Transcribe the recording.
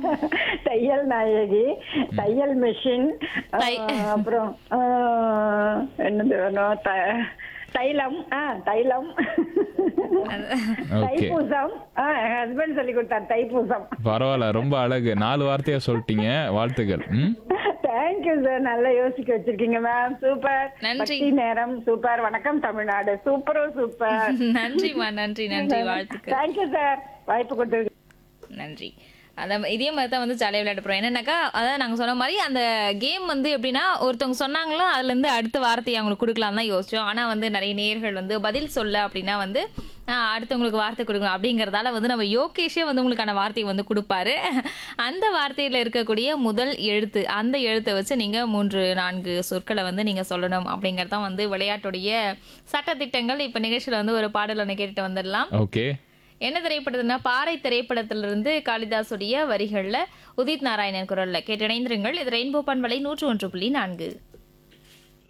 தையல் நாயகி தையல் மிஷின் தை- அப்புறம் ஆ, என்னது வேணும் த- தைலம் ஆ தைலம் ஓகே தைப்பூசம் ஆ என் ஹஸ்பண்ட் சொல்லி கொடுத்தார் தைப்பூசம் பரவாயில்ல ரொம்ப அழகு நாலு வார்த்தையா சொல்லிட்டீங்க வாழ்த்துக்கள் ம் தேங்க்யூ சார் நல்லா யோசிக்க வச்சிருக்கீங்க மேம் சூப்பர் நன்றி. பக்தி நேரம் சூப்பர் வணக்கம் தமிழ்நாடு சூப்பரோ சூப்பர் நன்றிம்மா நன்றி நன்றி வாழ்த்துக்கள் தேங்க்யூ சார் வாய்ப்பு கொடுத்ததுக்கு நன்றி அதான் இதே மாதிரி தான் வந்து ஜாலியாக விளையாட போகிறோம் என்னன்னாக்கா அதான் நாங்கள் சொன்ன மாதிரி அந்த கேம் வந்து எப்படின்னா ஒருத்தவங்க சொன்னாங்களோ அதுலேருந்து அடுத்த வார்த்தையை அவங்களுக்கு கொடுக்கலாம் தான் யோசிச்சோம் ஆனால் வந்து நிறைய நேர்கள் வந்து பதில் சொல்ல அப்படின்னா வந்து ஆஹ், அடுத்தவங்களுக்கு வார்த்தை கொடுக்கணும் அப்படிங்கிறதால வந்து நம்ம யோகேஷே வந்து உங்களுக்கான வார்த்தையை வந்து கொடுப்பாரு அந்த வார்த்தையில் இருக்கக்கூடிய முதல் எழுத்து அந்த எழுத்தை வச்சு நீங்கள் மூன்று நான்கு சொற்களை வந்து நீங்கள் சொல்லணும் அப்படிங்கிறது தான் வந்து விளையாட்டுடைய சட்டத்திட்டங்கள் இப்போ நிகழ்ச்சியில் வந்து ஒரு பாடல் ஒன்று கேட்டுட்டு வந்துடலாம் ஓகே என்ன திரைப்படத்துனா பாறை திரைப்படத்திலிருந்து காளிதாசுடைய வரிகள்ல உதித் நாராயணன் குரல்ல கேட்டிணைந்திருங்கள் இது ரெயின்போ பண்பலை நூற்று ஒன்று புள்ளி நான்கு